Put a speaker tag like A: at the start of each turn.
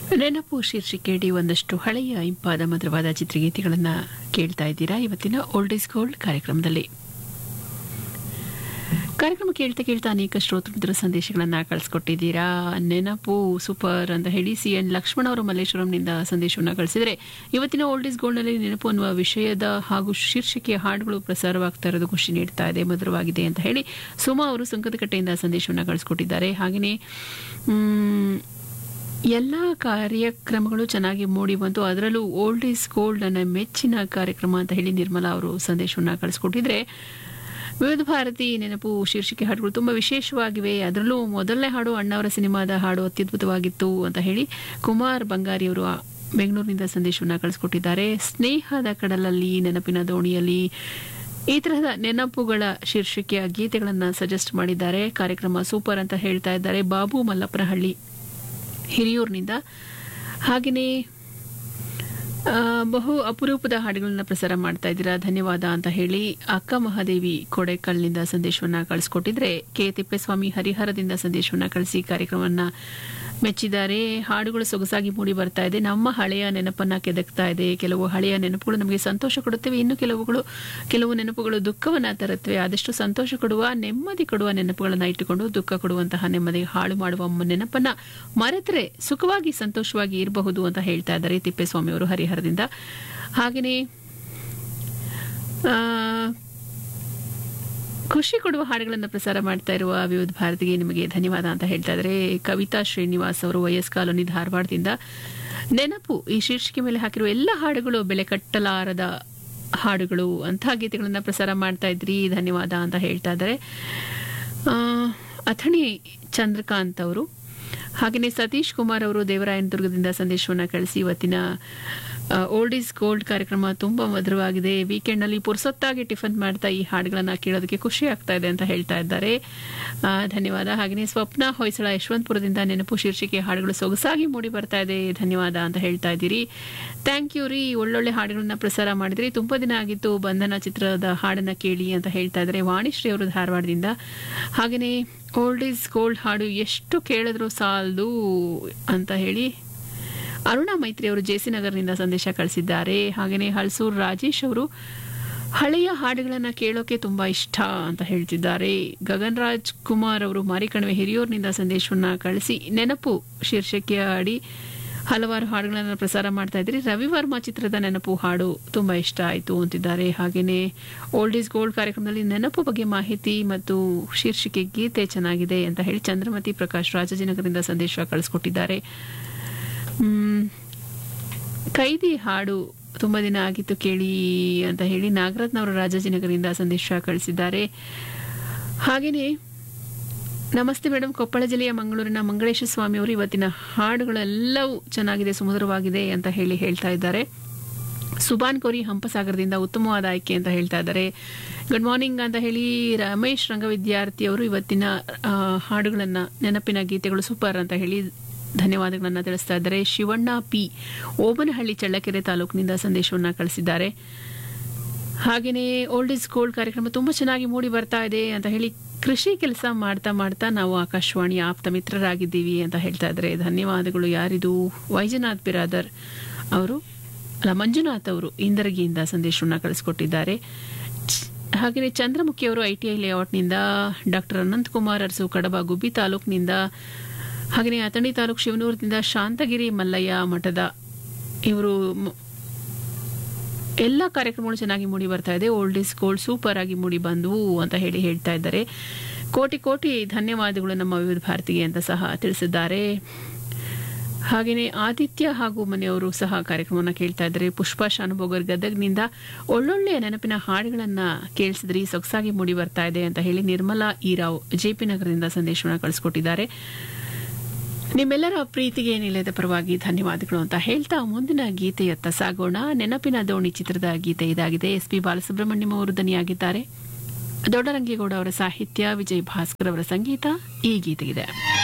A: ನೆನಪು ಶೀರ್ಷಿಕೆಯಡಿ ಒಂದಷ್ಟು ಹಳೆಯ ಇಂಪಾದ ಮಧುರವಾದ ಚಿತ್ರಗೀತೆಗಳನ್ನು ಕೇಳ್ತಾ ಇದ್ದೀರಾ ಇವತ್ತಿನ ಓಲ್ಡ್ ಇಸ್ ಗೋಲ್ಡ್ ಕಾರ್ಯಕ್ರಮದಲ್ಲಿ ಕಾರ್ಯಕ್ರಮ ಕೇಳ್ತಾ ಕೇಳ್ತಾ ಅನೇಕ ಶ್ರೋತೃಮಿತ್ರ ಸಂದೇಶಗಳನ್ನ ಕಳಿಸ್ಕೊಟ್ಟಿದ್ದೀರಾ ನೆನಪು ಸೂಪರ್ ಅಂತ ಹೇಳಿ ಸಿ ಎನ್ ಲಕ್ಷ್ಮಣ ಅವರು ಮಲ್ಲೇಶ್ವರಂನಿಂದ ಸಂದೇಶವನ್ನು ಕಳಿಸಿದರೆ ಇವತ್ತಿನ ಓಲ್ಡ್ ಇಸ್ ಗೋಲ್ಡ್ನಲ್ಲಿ ನೆನಪು ಅನ್ನುವ ವಿಷಯದ ಹಾಗೂ ಶೀರ್ಷಿಕೆಯ ಹಾಡುಗಳು ಪ್ರಸಾರವಾಗ್ತಾ ಇರೋದು ಖುಷಿ ನೀಡ್ತಾ ಇದೆ ಮಧುರವಾಗಿದೆ ಅಂತ ಹೇಳಿ ಸುಮಾ ಅವರು ಸುಂಕದಕಟ್ಟೆಯಿಂದ ಸಂದೇಶವನ್ನು ಕಳಿಸ್ಕೊಟ್ಟಿದ್ದಾರೆ ಹಾಗೆಯೇ ಮ್, ಎಲ್ಲ ಕಾರ್ಯಕ್ರಮಗಳು ಚೆನ್ನಾಗಿ ಮೂಡಿ ಬಂತು ಅದರಲ್ಲೂ ಓಲ್ಡ್ ಈಸ್ ಗೋಲ್ಡ್ ನನ್ನ ಮೆಚ್ಚಿನ ಕಾರ್ಯಕ್ರಮ ಅಂತ ಹೇಳಿ ನಿರ್ಮಲಾ ಅವರು ಸಂದೇಶವನ್ನು ಕಳಿಸ್ಕೊಟ್ಟಿದ್ರೆ ವಿವಿಧ ಭಾರತಿ ನೆನಪು ಶೀರ್ಷಿಕೆ ಹಾಡುಗಳು ತುಂಬ ವಿಶೇಷವಾಗಿವೆ ಅದರಲ್ಲೂ ಮೊದಲನೇ ಹಾಡು ಅಣ್ಣವರ ಸಿನಿಮಾದ ಹಾಡು ಅತ್ಯದ್ಭುತವಾಗಿತ್ತು ಅಂತ ಹೇಳಿ ಕುಮಾರ್ ಬಂಗಾರಿ ಅವರು ಆ ಬೆಂಗಳೂರಿನಿಂದ ಸಂದೇಶವನ್ನು ಕಳಿಸ್ಕೊಟ್ಟಿದ್ದಾರೆ ಸ್ನೇಹದ ಕಡಲಲ್ಲಿ ನೆನಪಿನ ದೋಣಿಯಲ್ಲಿ ಈ ತರಹದ ನೆನಪುಗಳ ಶೀರ್ಷಿಕೆಯ ಗೀತೆಗಳನ್ನು ಸಜೆಸ್ಟ್ ಮಾಡಿದ್ದಾರೆ ಕಾರ್ಯಕ್ರಮ ಸೂಪರ್ ಅಂತ ಹೇಳ್ತಾ ಇದ್ದಾರೆ ಬಾಬು ಮಲ್ಲಪ್ಪನಹಳ್ಳಿ ಹಿರಿಯೂರಿನಿಂದ ಹಾಗೆಯೇ ಆ, ಬಹು ಅಪರೂಪದ ಹಾಡುಗಳನ್ನ ಪ್ರಸಾರ ಮಾಡ್ತಾ ಇದ್ದೀರಾ ಧನ್ಯವಾದ ಅಂತ ಹೇಳಿ ಅಕ್ಕ ಮಹಾದೇವಿ ಕೊಡೆಕಲ್ನಿಂದ ಸಂದೇಶವನ್ನ ಕಳಿಸ್ಕೊಟ್ಟಿದ್ರೆ ಕೆ ತಿಪ್ಪೇಸ್ವಾಮಿ ಹರಿಹರದಿಂದ ಸಂದೇಶವನ್ನ ಕಳಿಸಿ ಕಾರ್ಯಕ್ರಮವನ್ನ ಮೆಚ್ಚಿದ್ದಾರೆ ಹಾಡುಗಳು ಸೊಗಸಾಗಿ ಮೂಡಿ ಬರ್ತಾ ಇದೆ ನಮ್ಮ ಹಳೆಯ ನೆನಪನ್ನ ಕೆದಕ್ತಾ ಇದೆ ಕೆಲವು ಹಳೆಯ ನೆನಪುಗಳು ನಮಗೆ ಸಂತೋಷ ಕೊಡುತ್ತವೆ ಇನ್ನು ಕೆಲವುಗಳು ಕೆಲವು ನೆನಪುಗಳು ದುಃಖವನ್ನ ತರುತ್ತವೆ ಆದಷ್ಟು ಸಂತೋಷ ಕೊಡುವ ನೆಮ್ಮದಿ ಕೊಡುವ ನೆನಪುಗಳನ್ನ ಇಟ್ಟುಕೊಂಡು ದುಃಖ ಕೊಡುವಂತಹ ನೆಮ್ಮದಿ ಹಾಳು ಮಾಡುವ ಮ- ನೆನಪನ್ನ ಮರೆತರೆ ಸುಖವಾಗಿ ಸಂತೋಷವಾಗಿ ಇರಬಹುದು ಅಂತ ಹೇಳ್ತಾ ಇದ್ದಾರೆ ತಿಪ್ಪೇಸ್ವಾಮಿ ಅವರು ಹರಿಹರದಿಂದ ಹಾಗೆಯೇ ಆ, ಖುಷಿ ಕೊಡುವ ಹಾಡುಗಳನ್ನು ಪ್ರಸಾರ ಮಾಡ್ತಾ ಇರುವ ವಿವಿಧ ಭಾರತಿಗೆ ನಿಮಗೆ ಧನ್ಯವಾದ ಅಂತ ಹೇಳ್ತಾ ಇದ್ದಾರೆ ಕವಿತಾ ಶ್ರೀನಿವಾಸ್ ಅವರು ವೈಎಸ್ ಕಾಲೋನಿ ಧಾರವಾಡದಿಂದ ನೆನಪು ಈ ಶೀರ್ಷಿಕೆ ಮೇಲೆ ಹಾಕಿರುವ ಎಲ್ಲ ಹಾಡುಗಳು ಬೆಲೆ ಕಟ್ಟಲಾರದ ಹಾಡುಗಳು ಅಂಥ ಗೀತೆಗಳನ್ನು ಪ್ರಸಾರ ಮಾಡ್ತಾ ಇದ್ರಿ ಧನ್ಯವಾದ ಅಂತ ಹೇಳ್ತಾ ಇದ್ದಾರೆ ಆ, ಅಥಣಿ ಚಂದ್ರಕಾಂತ್ ಅವರು ಹಾಗೆಯೇ ಸತೀಶ್ ಕುಮಾರ್ ಅವರು ದೇವರಾಯನದುರ್ಗದಿಂದ ಸಂದೇಶವನ್ನು ಕಳಿಸಿ ಇವತ್ತಿನ ಓಲ್ಡ್ ಈಸ್ ಗೋಲ್ಡ್ ಕಾರ್ಯಕ್ರಮ ತುಂಬಾ ಮಧುರವಾಗಿದೆ ವೀಕೆಂಡ್ನಲ್ಲಿ ಪುರ್ಸೊತ್ತಾಗಿ ಟಿಫನ್ ಮಾಡ್ತಾ ಈ ಹಾಡುಗಳನ್ನ ಕೇಳೋದಕ್ಕೆ ಖುಷಿ ಆಗ್ತಾ ಇದೆ ಅಂತ ಹೇಳ್ತಾ ಇದ್ದಾರೆ ಆ, ಧನ್ಯವಾದ ಹಾಗೆಯೇ ಸ್ವಪ್ನ ಹೊಯ್ಸಳ ಯಶವಂತಪುರದಿಂದ ನೆನಪು ಶೀರ್ಷಿಕೆ ಹಾಡುಗಳು ಸೊಗಸಾಗಿ ಮೂಡಿ ಬರ್ತಾ ಇದೆ ಧನ್ಯವಾದ ಅಂತ ಹೇಳ್ತಾ ಇದ್ದೀರಿ ಥ್ಯಾಂಕ್ ಯು ರೀ ಒಳ್ಳೊಳ್ಳೆ ಹಾಡುಗಳನ್ನ ಪ್ರಸಾರ ಮಾಡಿದ್ರಿ ತುಂಬಾ ದಿನ ಆಗಿತ್ತು ಬಂಧನ ಚಿತ್ರದ ಹಾಡನ್ನ ಕೇಳಿ ಅಂತ ಹೇಳ್ತಾ ಇದ್ದಾರೆ ವಾಣಿಶ್ರೀ ಅವರು ಧಾರವಾಡದಿಂದ ಹಾಗೆಯೇ ಓಲ್ಡ್ ಈಸ್ ಗೋಲ್ಡ್ ಹಾಡು ಎಷ್ಟು ಕೇಳಿದ್ರು ಸಾಲದು ಅಂತ ಹೇಳಿ ಅರುಣಾ ಮೈತ್ರಿ ಅವರು ಜೆಸಿ ನಗರ್ನಿಂದ ಸಂದೇಶ ಕಳಿಸಿದ್ದಾರೆ ಹಾಗೆಯೇ ಹಲ್ಸೂರ್ ರಾಜೇಶ್ ಅವರು ಹಳೆಯ ಹಾಡುಗಳನ್ನು ಕೇಳೋಕೆ ತುಂಬಾ ಇಷ್ಟ ಅಂತ ಹೇಳ್ತಿದ್ದಾರೆ ಗಗನ್ ರಾಜ್ ಕುಮಾರ್ ಅವರು ಮಾರಿಕಣಿವೆ ಹಿರಿಯೂರಿನಿಂದ ಸಂದೇಶವನ್ನ ಕಳಿಸಿ ನೆನಪು ಶೀರ್ಷಿಕೆಯ ಅಡಿ ಹಲವಾರು ಹಾಡುಗಳನ್ನು ಪ್ರಸಾರ ಮಾಡ್ತಾ ಇದ್ರಿ ರವಿವರ್ಮ ಚಿತ್ರದ ನೆನಪು ಹಾಡು ತುಂಬಾ ಇಷ್ಟ ಆಯಿತು ಅಂತಿದ್ದಾರೆ ಹಾಗೆಯೇ ಓಲ್ಡ್ ಈಸ್ ಗೋಲ್ಡ್ ಕಾರ್ಯಕ್ರಮದಲ್ಲಿ ನೆನಪು ಬಗ್ಗೆ ಮಾಹಿತಿ ಮತ್ತು ಶೀರ್ಷಿಕೆ ಗೀತೆ ಚೆನ್ನಾಗಿದೆ ಅಂತ ಹೇಳಿ ಚಂದ್ರಮತಿ ಪ್ರಕಾಶ್ ರಾಜಾಜಿನಗರದಿಂದ ಸಂದೇಶ ಕಳಿಸ್ಕೊಟ್ಟಿದ್ದಾರೆ ಮ್, ಕೈದಿ ಹಾಡು ತುಂಬಾ ದಿನ ಆಗಿತ್ತು ಕೇಳಿ ಅಂತ ಹೇಳಿ ನಾಗರತ್ನವರು ರಾಜಾಜಿನಗರದಿಂದ ಸಂದೇಶ ಕಳಿಸಿದ್ದಾರೆ ಹಾಗೆಯೇ ನಮಸ್ತೆ ಮೇಡಮ್ ಕೊಪ್ಪಳ ಜಿಲ್ಲೆಯ ಮಂಗಳೂರಿನ ಮಂಗಳೇಶ ಸ್ವಾಮಿ ಅವರು ಇವತ್ತಿನ ಹಾಡುಗಳೆಲ್ಲವೂ ಚೆನ್ನಾಗಿದೆ ಸುಮಧುರವಾಗಿದೆ ಅಂತ ಹೇಳಿ ಹೇಳ್ತಾ ಇದ್ದಾರೆ ಸುಬಾನ್ ಕೋರಿ ಹಂಪಸಾಗರದಿಂದ ಉತ್ತಮವಾದ ಆಯ್ಕೆ ಅಂತ ಹೇಳ್ತಾ ಇದ್ದಾರೆ ಗುಡ್ ಮಾರ್ನಿಂಗ್ ಅಂತ ಹೇಳಿ ರಮೇಶ್ ರಂಗವಿದ್ಯಾರ್ಥಿ ಅವರು ಇವತ್ತಿನ ಆ, ಹಾಡುಗಳನ್ನ ನೆನಪಿನ ಗೀತೆಗಳು ಸೂಪರ್ ಅಂತ ಹೇಳಿ ಧನ್ಯವಾದಗಳನ್ನ ತಿಳಿಸ್ತಾ ಇದ್ದಾರೆ ಶಿವಣ್ಣ ಪಿ ಓಬನಹಳ್ಳಿ ಚಳ್ಳಕೆರೆ ತಾಲೂಕಿನಿಂದ ಸಂದೇಶವನ್ನ ಕಳಿಸಿದ್ದಾರೆ ಹಾಗೆಯೇ ಓಲ್ಡ್ ಇಸ್ ಗೋಲ್ಡ್ ಕಾರ್ಯಕ್ರಮ ತುಂಬಾ ಚೆನ್ನಾಗಿ ಮೂಡಿ ಬರ್ತಾ ಇದೆ ಅಂತ ಹೇಳಿ ಕೃಷಿ ಕೆಲಸ ಮಾಡ್ತಾ ಮಾಡ್ತಾ ನಾವು ಆಕಾಶವಾಣಿ ಆಪ್ತ ಮಿತ್ರರಾಗಿದ್ದೀವಿ ಅಂತ ಹೇಳ್ತಾ ಇದ್ದಾರೆ ಧನ್ಯವಾದಗಳು ಯಾರಿದು ವೈಜನಾಥ್ ಬಿರಾದರ್ ಅವರು ಅಲ್ಲ ಮಂಜುನಾಥ್ ಅವರು ಇಂದರಗಿಯಿಂದ ಸಂದೇಶವನ್ನ ಕಳಿಸ್ಕೊಟ್ಟಿದ್ದಾರೆ ಹಾಗೆಯೇ ಚಂದ್ರಮುಖಿ ಅವರು ಐ ಟಿ ಐ ಲೇಔಟ್ನಿಂದ ಡಾಕ್ಟರ್ ಅನಂತ್ ಕುಮಾರ್ ಅರಸು ಕಡಬ ಗುಬ್ಬಿ ತಾಲೂಕಿನಿಂದ ಹಾಗೆಯೇ ಅಥಣಿ ತಾಲೂಕು ಶಿವನೂರಿನಿಂದ ಶಾಂತಗಿರಿ ಮಲ್ಲಯ್ಯ ಮಠದ ಇವರು ಮ- ಎಲ್ಲ ಕಾರ್ಯಕ್ರಮಗಳು ಚೆನ್ನಾಗಿ ಮೂಡಿ ಬರ್ತಾ ಇದೆ ಓಲ್ಡ್ ಇಸ್ ಗೋಲ್ಡ್ ಸೂಪರ್ ಆಗಿ ಮೂಡಿ ಬಂದವು ಅಂತ ಹೇಳಿ ಹೇಳ್ತಾ ಇದ್ದಾರೆ ಕೋಟಿ ಕೋಟಿ ಧನ್ಯವಾದಗಳು ನಮ್ಮ ವಿವಿಧ ಭಾರತಿಗೆ ಅಂತ ಸಹ ತಿಳಿಸಿದ್ದಾರೆ ಹಾಗೆಯೇ ಆದಿತ್ಯ ಹಾಗೂ ಮನೆಯವರು ಸಹ ಕಾರ್ಯಕ್ರಮವನ್ನು ಕೇಳ್ತಾ ಇದ್ದಾರೆ ಪುಷ್ಪಾ ಶಾನುಭೋಗರ್ ಗದಗ್ನಿಂದ ಒಳ್ಳೊಳ್ಳೆಯ ನೆನಪಿನ ಹಾಡುಗಳನ್ನ ಕೇಳಿಸಿದ್ರಿ ಸೊಗಸಾಗಿ ಮೂಡಿ ಬರ್ತಾ ಇದೆ ಅಂತ ಹೇಳಿ ನಿರ್ಮಲಾ ಈರಾವ್ ಜೆಪಿ ನಗರದಿಂದ ಸಂದೇಶವನ್ನು ಕಳಿಸ್ಕೊಟ್ಟಿದ್ದಾರೆ ನಿಮ್ಮೆಲ್ಲರ ಪ್ರೀತಿಗೆ ನಿಲಯದ ಪರವಾಗಿ ಧನ್ಯವಾದಗಳು ಅಂತ ಹೇಳ್ತಾ ಮುಂದಿನ ಗೀತೆಯತ್ತ ಸಾಗೋಣ ನೆನಪಿನ ದೋಣಿ ಚಿತ್ರದ ಗೀತೆ ಇದಾಗಿದೆ ಎಸ್ ಪಿ ಬಾಲಸುಬ್ರಹ್ಮಣ್ಯಂ ಅವರು ದನಿಯಾಗಿದ್ದಾರೆ ದೊಡ್ಡರಂಗೇಗೌಡ ಅವರ ಸಾಹಿತ್ಯ ವಿಜಯ್ ಭಾಸ್ಕರ್ ಅವರ ಸಂಗೀತ ಈ ಗೀತೆಗಿದೆ